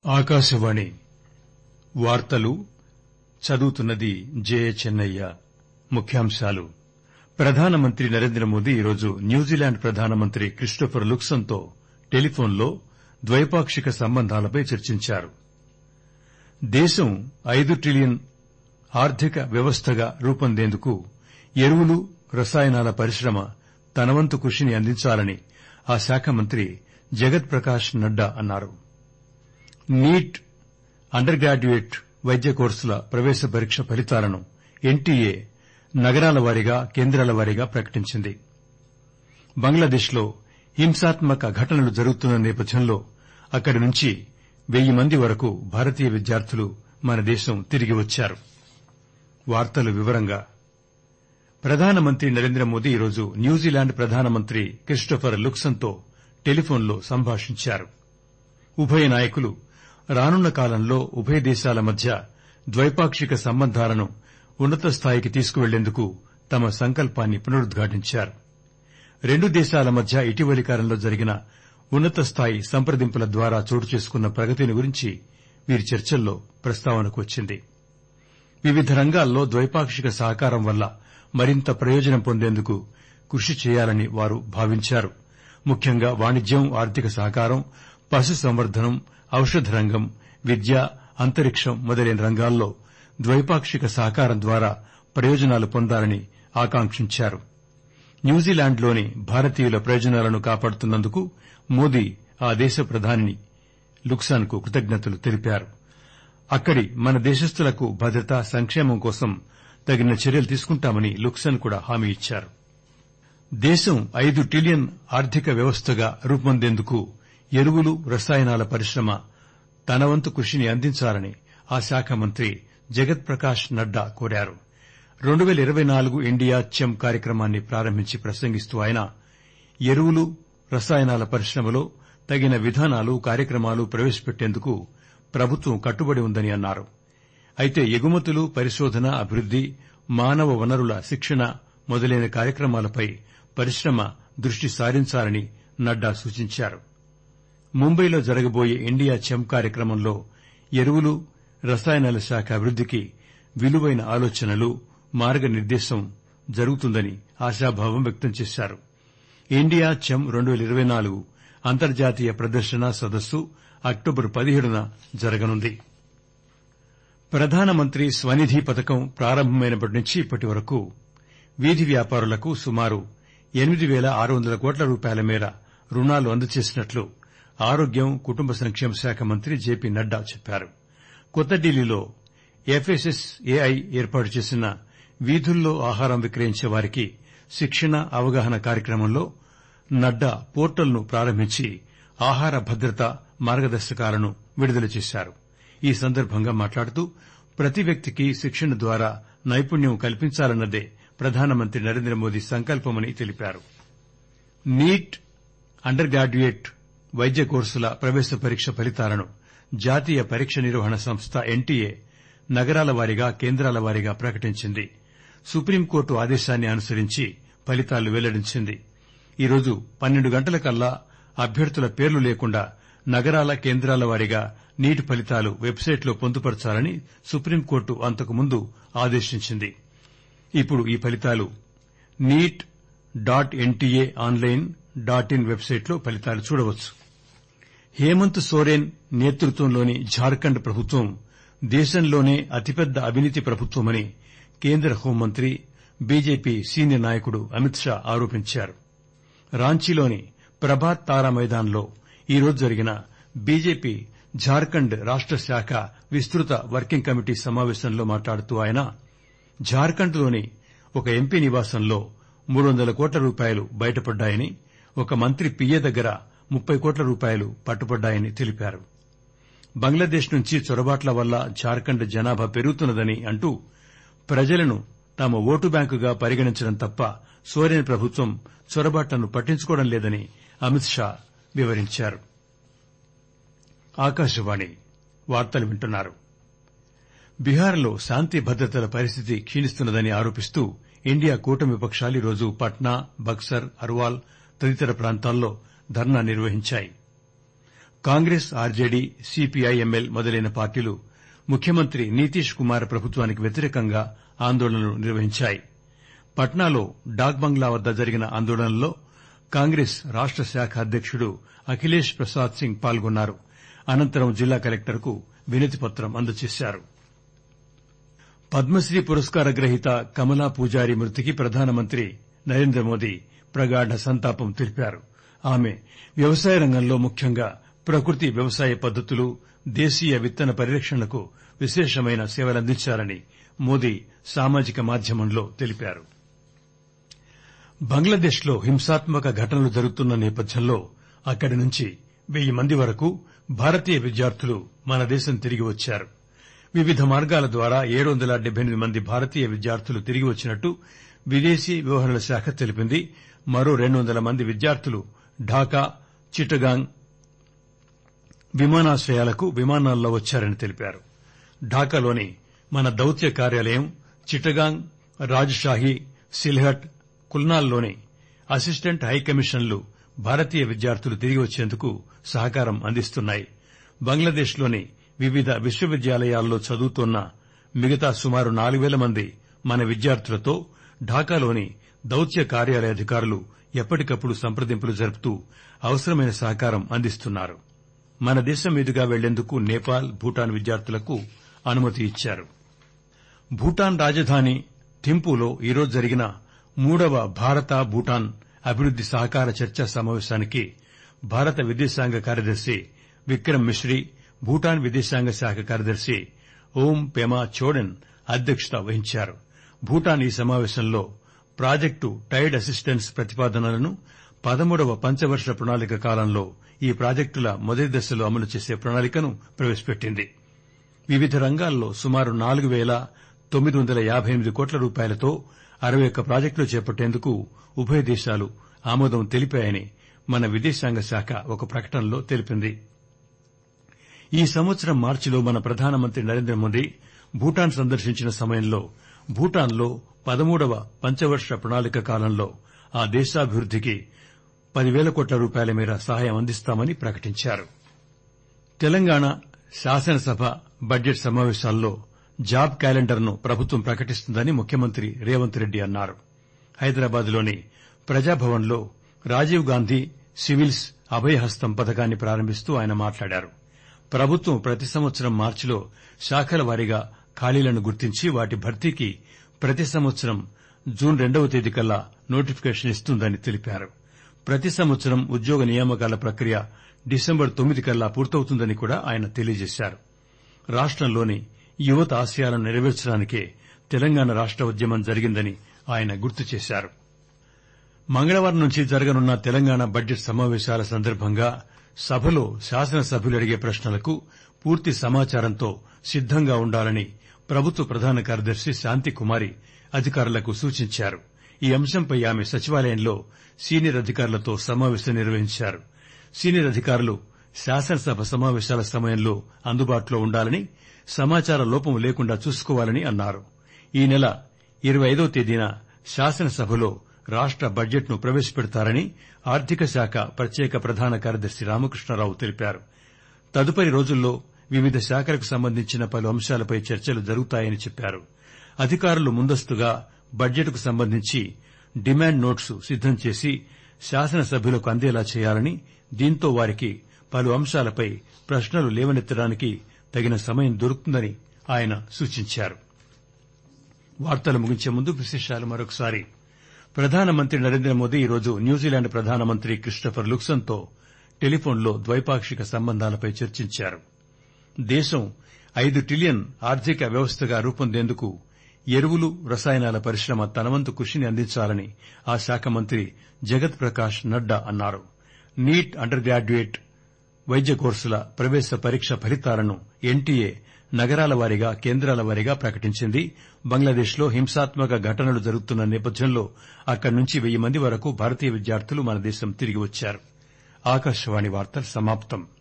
ఆకాశవాణి వార్తలు చదువుతున్నది జయచెన్నయ్య ముఖ్యాంశాలు ప్రధానమంత్రి నరేంద్రమోదీ ఈరోజు న్యూజిలాండ్ ప్రధానమంత్రి క్రిస్టోఫర్ లుక్సన్ తో టెలిఫోన్లో ద్వైపాక్షిక సంబంధాలపై చర్చించారు దేశం ఐదు ట్రిలియన్ ఆర్థిక వ్యవస్థగా రూపొందేందుకు ఎరువులు రసాయనాల పరిశ్రమ తన వంతు కృషిని అందించాలని ఆ శాఖ మంత్రి జగత్ ప్రకాష్ నడ్డా అన్నారు నీట్ అండర్ గ్రాడ్యుయేట్ వైద్య కోర్సుల ప్రవేశ పరీక్ష ఫలితాలను ఎన్టీఏ నగరాల వారీగా కేంద్రాల వారీగా ప్రకటించింది బంగ్లాదేశ్ లో హింసాత్మక ఘటనలు జరుగుతున్న నేపథ్యంలో అక్కడి నుంచి వెయ్యి మంది వరకు భారతీయ విద్యార్థులు మన దేశం తిరిగి వచ్చారు ప్రధానమంత్రి నరేంద్రమోదీ ఈరోజు న్యూజిలాండ్ ప్రధానమంత్రి క్రిస్టోఫర్ లుక్సన్ తో టెలిఫోన్లో సంభాషించారు ఉభయ నాయకులు రానున్న కాలంలో ఉభయ దేశాల మధ్య ద్వైపాక్షిక సంబంధాలను ఉన్నత స్థాయికి తీసుకువెళ్లేందుకు తమ సంకల్పాన్ని పునరుద్ఘాటించారు రెండు దేశాల మధ్య ఇటీవలి కాలంలో జరిగిన ఉన్నత స్థాయి సంప్రదింపుల ద్వారా చోటుచేసుకున్న ప్రగతిని గురించి వీరి చర్చల్లో ప్రస్తావనకు వచ్చింది వివిధ రంగాల్లో ద్వైపాక్షిక సహకారం వల్ల మరింత ప్రయోజనం పొందేందుకు కృషి చేయాలని వారు భావించారు ముఖ్యంగా వాణిజ్యం ఆర్థిక సహకారం పశుసంవర్ధనం ఔషధ రంగం విద్య అంతరిక్షం మొదలైన రంగాల్లో ద్వైపాక్షిక సహకారం ద్వారా ప్రయోజనాలు పొందాలని ఆకాంక్షించారు న్యూజిలాండ్లోని భారతీయుల ప్రయోజనాలను కాపాడుతున్నందుకు మోదీ ఆ దేశ ప్రధాని లుక్సన్ కు కృతజ్ఞతలు తెలిపారు అక్కడి మన దేశస్తులకు భద్రత సంక్షేమం కోసం తగిన చర్యలు తీసుకుంటామని లుక్సన్ కూడా హామీ ఇచ్చారు దేశం ఐదు ట్రిలియన్ ఆర్థిక వ్యవస్థగా రూపొందేందుకు ఎరువులు రసాయనాల పరిశ్రమ తన వంతు కృషిని అందించాలని ఆ శాఖ మంత్రి జగత్ ప్రకాష్ నడ్డా కోరారు 2024 ఇండియా చెమ్ కార్యక్రమాన్ని ప్రారంభించి ప్రసంగిస్తూ ఆయన ఎరువులు రసాయనాల పరిశ్రమలో తగిన విధానాలు కార్యక్రమాలు ప్రవేశపెట్టేందుకు ప్రభుత్వం కట్టుబడి ఉందని అన్నారు అయితే ఎగుమతులు పరిశోధన అభివృద్ది మానవ వనరుల శిక్షణ మొదలైన కార్యక్రమాలపై పరిశ్రమ దృష్టి సారించాలని నడ్డా సూచించారు ముంబైలో జరగబోయే ఇండియా చెమ్ కార్యక్రమంలో ఎరువులు రసాయనాల శాఖ అభివృద్దికి విలువైన ఆలోచనలు మార్గనిర్దేశం జరుగుతుందని ఆశాభావం వ్యక్తం చేశారు ఇండియా చెమ్ 2024 అంతర్జాతీయ ప్రదర్శన సదస్సు అక్టోబర్ పదిహేడున జరగనుంది ప్రధానమంత్రి స్వనిధి పథకం ప్రారంభమైనప్పటి నుంచి ఇప్పటి వరకు వీధి వ్యాపారులకు సుమారు ఎనిమిది పేల ఆరు వందల కోట్ల రూపాయల మేర రుణాలు అందజేసినట్లు ఆరోగ్యం కుటుంబ సంక్షేమ శాఖ మంత్రి జేపీ నడ్డా చెప్పారు కొత్త ఢిల్లీలో ఎఫ్ఎస్ఎస్ఏఐ ఏర్పాటు చేసిన వీధుల్లో ఆహారం విక్రయించే వారికి శిక్షణ అవగాహన కార్యక్రమంలో నడ్డా పోర్టల్ ను ప్రారంభించి ఆహార భద్రత మార్గదర్శకాలను విడుదల చేశారు ఈ సందర్భంగా మాట్లాడుతూ ప్రతి వ్యక్తికి శిక్షణ ద్వారా నైపుణ్యం కల్పించాలన్నదే ప్రధానమంత్రి నరేంద్రమోదీ సంకల్పమని తెలిపారు నీట్ అండర్ గ్రాడ్యుయేట్ వైద్య కోర్సుల ప్రవేశ పరీక్ష ఫలితాలను జాతీయ పరీక్ష నిర్వహణ సంస్థ ఎన్టీఏ నగరాల వారీగా కేంద్రాల వారీగా ప్రకటించింది సుప్రీంకోర్టు ఆదేశాన్ని అనుసరించి ఫలితాలు వెల్లడించింది ఈరోజు పన్నెండు గంటలకల్లా అభ్యర్థుల పేర్లు లేకుండా నగరాల కేంద్రాల వారీగా నీట్ ఫలితాలు వెబ్సైట్లో పొందుపరచాలని సుప్రీంకోర్టు అంతకుముందు ఆదేశించింది ఇప్పుడు ఈ ఫలితాలు NEET dot NTA online dot in వెబ్సైట్లో ఫలితాలు చూడవచ్చు హేమంత్ సోరెన్ నేతృత్వంలోని జార్ఖండ్ ప్రభుత్వం దేశంలోనే అతిపెద్ద అవినీతి ప్రభుత్వమని కేంద్ర హోంమంత్రి బీజేపీ సీనియర్ నాయకుడు అమిత్ షా ఆరోపించారు రాంచీలోని ప్రభాత్ తారా మైదాన్లో ఈరోజు జరిగిన బీజేపీ జార్ఖండ్ రాష్ట శాఖ విస్తృత వర్కింగ్ కమిటీ సమావేశంలో మాట్లాడుతూ ఆయన జార్ఖండ్ లోని ఒక ఎంపీ నివాసంలో మూడు వందల కోట్ల రూపాయలు బయటపడ్డాయని ఒక మంత్రి పిఏ దగ్గర ముప్పై కోట్ల రూపాయలు పట్టుబడ్డాయని తెలిపారు బంగ్లాదేశ్ నుంచి చొరబాట్ల వల్ల జార్ఖండ్ జనాభా పెరుగుతున్నదని అంటూ ప్రజలను తమ ఓటు బ్యాంకుగా పరిగణించడం తప్ప సోరెన్ ప్రభుత్వం చొరబాట్లను పట్టించుకోవడం లేదని అమిత్ షా వివరించారు బీహార్లో శాంతి భద్రతల పరిస్థితి క్షీణిస్తున్నదని ఆరోపిస్తూ ఇండియా కూటమి పక్షాలు ఈరోజు పట్నా బక్సర్ అర్వాల్ తదితర ప్రాంతాల్లో ధర్నా నిర్వహించాయి కాంగ్రెస్ ఆర్జేడీ సీపీఐ ఎంఎల్ మొదలైన పార్టీలు ముఖ్యమంత్రి నితీష్ కుమార్ ప్రభుత్వానికి వ్యతిరేకంగా ఆందోళనలు నిర్వహించాయి పట్నాలో డాక్ బంగ్లా వద్ద జరిగిన ఆందోళనల్లో కాంగ్రెస్ రాష్ట శాఖ అధ్యకుడు అఖిలేష్ ప్రసాద్ సింగ్ పాల్గొన్నారు అనంతరం జిల్లా కలెక్టర్కు వినతిపత్రం అందజేశారు పద్మశ్రీ పురస్కార గ్రహీత కమలా పూజారి మృతికి ప్రధానమంత్రి నరేంద్ర మోదీ ప్రగాఢ సంతాపం తెలిపారు ఆమె వ్యవసాయ రంగంలో ముఖ్యంగా ప్రకృతి వ్యవసాయ పద్దతులు దేశీయ విత్తన పరిరక్షణకు విశేషమైన సేవలందించారని మోదీ సామాజిక మాధ్యమంలో తెలిపారు బంగ్లాదేశ్ లో హింసాత్మక ఘటనలు జరుగుతున్న నేపథ్యంలో అక్కడి నుంచి వెయ్యి మంది వరకు భారతీయ విద్యార్థులు మన దేశం తిరిగి వచ్చారు వివిధ మార్గాల ద్వారా ఏడు వందల డెబ్బై ఎనిమిది మంది భారతీయ విద్యార్థులు తిరిగి వచ్చినట్టు విదేశీ వ్యవహారాల శాఖ తెలిపింది మరో రెండు వందల మంది విద్యార్థులు ఢాకా చిట్టగాంగ్ విమానాశ్రయాలకు విమానాల్లో వచ్చారని తెలిపారు ఢాకాలోని మన దౌత్య కార్యాలయం చిట్టగాంగ్ రాజ్షాహి సిల్హట్ కుల్నాల్లోని అసిస్టెంట్ హైకమిషన్లు భారతీయ విద్యార్థులు తిరిగి వచ్చేందుకు సహకారం అందిస్తున్నాయి బంగ్లాదేశ్లోని వివిధ విశ్వవిద్యాలయాల్లో చదువుతోన్న మిగతా సుమారు నాలుగు పేల మంది మన విద్యార్థులతో ఢాకాలోని దౌత్య కార్యాలయ అధికారులు ఎప్పటికప్పుడు సంప్రదింపులు జరుపుతూ అవసరమైన సహకారం అందిస్తున్నారు మన దేశం మీదుగా వెళ్లేందుకు నేపాల్ భూటాన్ విద్యార్థులకు అనుమతి ఇచ్చారు భూటాన్ రాజధాని థింపూలో ఈరోజు జరిగిన మూడవ భారత భూటాన్ అభివృద్ది సహకార చర్చా సమావేశానికి భారత విదేశాంగ కార్యదర్శి విక్రమ్ మిశ్రీ భూటాన్ విదేశాంగ శాఖ కార్యదర్శి ఓం పెమా చోడెన్ అధ్యక్షత వహించారు భూటాన్ ఈ సమావేశంలో ప్రాజెక్టు టైడ్ అసిస్టెన్స్ ప్రతిపాదనలను పదమూడవ పంచవర్ష ప్రణాళిక కాలంలో ఈ ప్రాజెక్టుల మొదటి దశలో అమలు చేసే ప్రణాళికను ప్రవేశపెట్టింది వివిధ రంగాల్లో సుమారు నాలుగు పేల తొమ్మిది వందల యాబై ఎనిమిది కోట్ల రూపాయలతో అరవై ఒక్క ప్రాజెక్టులు చేపట్టేందుకు ఉభయ దేశాలు ఆమోదం తెలిపాయని మన విదేశాంగ శాఖ ఒక ప్రకటనలో తెలిపింది ఈ సంవత్సరం మార్చిలో మన ప్రధానమంత్రి నరేంద్ర మోదీ భూటాన్ సందర్శించిన సమయంలో భూటాన్లో పదమూడవ పంచవర్ష ప్రణాళిక కాలంలో ఆ దేశాభివృద్దికి పదివేల కోట్ల రూపాయల మేర సహాయం అందిస్తామని ప్రకటించారు తెలంగాణ శాసనసభ బడ్జెట్ సమావేశాల్లో జాబ్ క్యాలెండర్ను ప్రభుత్వం ప్రకటిస్తుందని ముఖ్యమంత్రి రేవంత్ రెడ్డి అన్నారు హైదరాబాద్లోని ప్రజాభవన్లో రాజీవ్ గాంధీ సివిల్స్ అభయహస్తం పథకాన్ని ప్రారంభిస్తూ ఆయన మాట్లాడారు ప్రభుత్వం ప్రతి సంవత్సరం మార్చిలో శాఖల వారీగా ఖాళీలను గుర్తించి వాటి భర్తీకి ప్రతి సంవత్సరం జూన్ రెండవ తేదీ కల్లా నోటిఫికేషన్ ఇస్తుందని తెలిపారు ప్రతి సంవత్సరం ఉద్యోగ నియామకాల ప్రక్రియ డిసెంబర్ తొమ్మిది కల్లా పూర్తవుతుందని కూడా ఆయన తెలియజేశారు రాష్టంలోని యువత ఆశయాలను నెరవేర్చడానికే తెలంగాణ రాష్ట ఉద్యమం జరిగిందని ఆయన గుర్తు చేశారు మంగళవారం నుంచి జరగనున్న తెలంగాణ బడ్జెట్ సమావేశాల సందర్భంగా సభలో శాసనసభ్యులు అడిగే ప్రశ్నలకు పూర్తి సమాచారంతో సిద్దంగా ఉండాలని ప్రభుత్వ ప్రధాన కార్యదర్శి శాంతికుమారి అధికారులకు సూచించారు ఈ అంశంపై ఆమె సచివాలయంలో సీనియర్ అధికారులతో సమావేశం నిర్వహించారు సీనియర్ అధికారులు శాసనసభ సమావేశాల సమయంలో అందుబాటులో ఉండాలని సమాచార లోపం లేకుండా చూసుకోవాలని అన్నారు ఈ నెల ఇరవై ఐదో తేదీన శాసనసభలో రాష్ట బడ్జెట్ను ప్రవేశపెడతారని ఆర్థిక శాఖ ప్రత్యేక ప్రధాన కార్యదర్శి రామకృష్ణారావు తెలిపారు తదుపరి రోజుల్లో వివిధ శాఖలకు సంబంధించిన పలు అంశాలపై చర్చలు జరుగుతాయని చెప్పారు అధికారులు ముందస్తుగా బడ్జెట్కు సంబంధించి డిమాండ్ నోట్స్ సిద్దం చేసి శాసనసభ్యులకు అందేలా చేయాలని దీంతో వారికి పలు అంశాలపై ప్రశ్నలు లేవనెత్తడానికి తగిన సమయం దొరుకుతుందని ఆయన సూచించారు వార్తలు ముగించే ముందు విశేషాలు మరొకసారి ప్రధానమంత్రి నరేంద్ర మోదీ ఈరోజు న్యూజిలాండ్ ప్రధానమంత్రి క్రిస్టఫర్ లుక్సన్తో టెలిఫోన్లో ద్వైపాక్షిక సంబంధాలపై చర్చించారు దేశం ఐదు ట్రిలియన్ ఆర్థిక వ్యవస్థగా రూపొందేందుకు ఎరువులు రసాయనాల పరిశ్రమ తనవంతు కృషిని అందించాలని ఆ శాఖ మంత్రి జగత్ ప్రకాష్ నడ్డా అన్నారు నీట్ అండర్ గ్రాడ్యుయేట్ వైద్య కోర్సుల ప్రవేశ పరీక్ష ఫలితాలను ఎన్టీఏ నగరాల వారీగా కేంద్రాల వారీగా ప్రకటించింది బంగ్లాదేశ్లో హింసాత్మక ఘటనలు జరుగుతున్న నేపథ్యంలో అక్కడి నుంచి వెయ్యి మంది వరకు భారతీయ విద్యార్థులు మన దేశం తిరిగి వచ్చారు ఆకాశవాణి వార్తలు సమాప్తం